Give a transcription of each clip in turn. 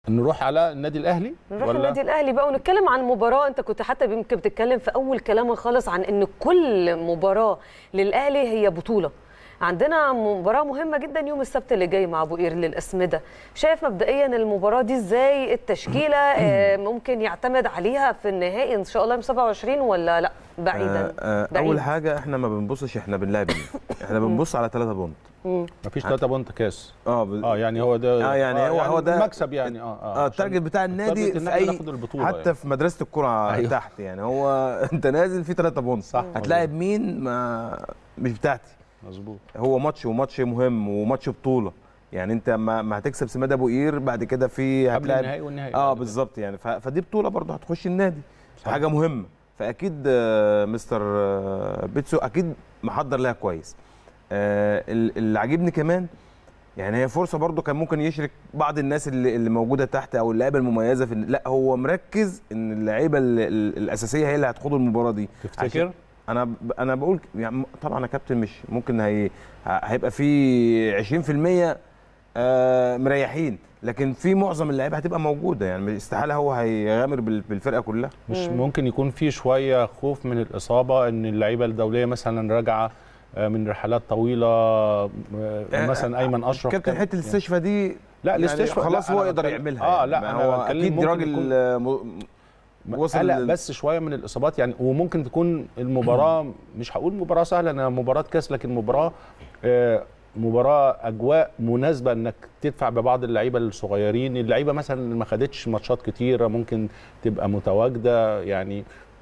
نروح على النادي الاهلي نروح النادي الاهلي بقى ونتكلم عن مباراه انت كنت حتى يمكن بتتكلم في اول كلامك خالص عن ان كل مباراه للاهلي هي بطوله عندنا مباراه مهمه جدا يوم السبت اللي جاي مع ابو قير للاسمده شايف مبدئيا المباراه دي ازاي التشكيله آه، ممكن يعتمد عليها في النهائي ان شاء الله يوم 27 ولا لا بعيدا آه آه بعيد. اول حاجه احنا ما بنبصش احنا بنلعب مين احنا بنبص على 3 بونت مفيش 3 بونت كاس اه ب... اه يعني هو ده اه يعني هو هو ده المكسب يعني اه اه عشان التارجت بتاع النادي التارجت إن في احنا اي ناخد البطولة حتى يعني. في مدرسه الكره أيوه. تحت يعني هو انت نازل في 3 بونت صح هتلاعب مين ما مش بتاعتي مظبوط هو ماتش وماتش مهم وماتش بطوله يعني انت ما, ما هتكسب سماد ابو قير بعد كده في قبل هتلاعب النهائي والنهائي اه بعد بالظبط يعني ف... فدي بطوله برضه هتخش النادي صح. حاجه مهمه فاكيد آه، مستر آه، بيتسو اكيد محضر لها كويس آه، ال- اللي عاجبني كمان يعني هي فرصه برضه كان ممكن يشرك بعض الناس اللي, اللي موجوده تحت او اللعيبه المميزه في لا هو مركز ان اللعيبه ال- ال- الاساسيه هي اللي هتخوض المباراه دي تفتكر عشان- انا ب- انا بقول يعني طبعا يا كابتن مش ممكن هي هيبقى في 20% آه، مريحين لكن في معظم اللعيبه هتبقى موجوده يعني استحاله هو هيغامر بال- بالفرقه كلها مش ممكن يكون في شويه خوف من الاصابه ان اللعيبه الدوليه مثلا راجعه آه، من رحلات طويله آه، مثلا ايمن اشرف كابتن كان- حته الاستشفاء دي لا يعني الاستشفاء خلاص لا، هو أنا يقدر بتكلم- يعملها اه يعني. لا ما انا هو بتكلم اكيد ممكن راجل يكون- آه، م- وصل قلق لل- بس شويه من الاصابات يعني وممكن تكون المباراه مش هقول مباراه سهله انها مباراه كاس لكن مباراه آه، مباراه اجواء مناسبه انك تدفع ببعض اللعيبه الصغيرين اللعيبه مثلا اللي ما خدتش ماتشات كتيره ممكن تبقى متواجده يعني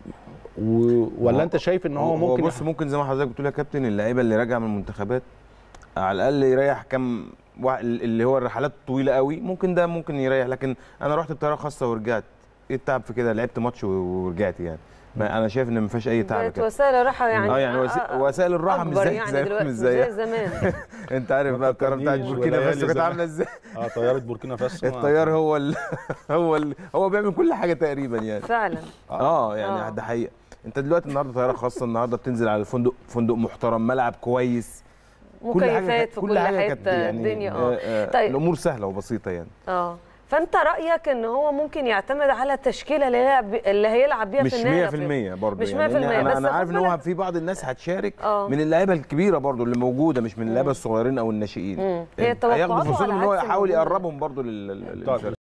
و... ولا هو- انت شايف ان هو هو ممكن بص ممكن زي ما حضرتك بتقول يا كابتن اللعيبه اللي راجعه من المنتخبات على الاقل يريح كم وا- اللي هو الرحلات الطويله قوي ممكن ده ممكن يريح لكن انا رحت بطياره خاصه ورجعت ايه التعب في كده لعبت ماتش و- ورجعت يعني ما انا شايف ان ما فيهاش اي تعب بقت كده وسائل الراحه يعني اه يعني وسي- آه، آه، وسائل الراحه مش أكبر زي يعني زي دلوقتي مش مش زي زي زمان انت عارف بقى الطياره بتاعت تفكرنيش بوركينا بليالي فاسو كانت زمان. عامله ازاي اه طياره بوركينا فاسو الطيار هو ال... هو ال... هو بيعمل كل حاجه تقريبا يعني فعلا اه يعني آه. ده حقيقه انت دلوقتي النهارده طياره خاصه النهارده بتنزل على الفندق فندق محترم ملعب كويس مكيفات في كل حته الدنيا اه آه طيب. الامور سهله وبسيطه يعني اه فانت رايك ان هو ممكن يعتمد على التشكيله اللي هيلعب اللي هيلعب بيها مش في النهائي 100% برضه مش يعني 100% لأن انا بس انا خد عارف ان هو بالك- في بعض الناس هتشارك آه. من اللعيبه الكبيره برضه اللي موجوده مش من اللعيبه الصغيرين او الناشئين مم. هي هياخدوا توقعاته فرصتهم على ان هو عكس يحاول الموجودة. يقربهم برضه لل... لل- طيب. للفرقة.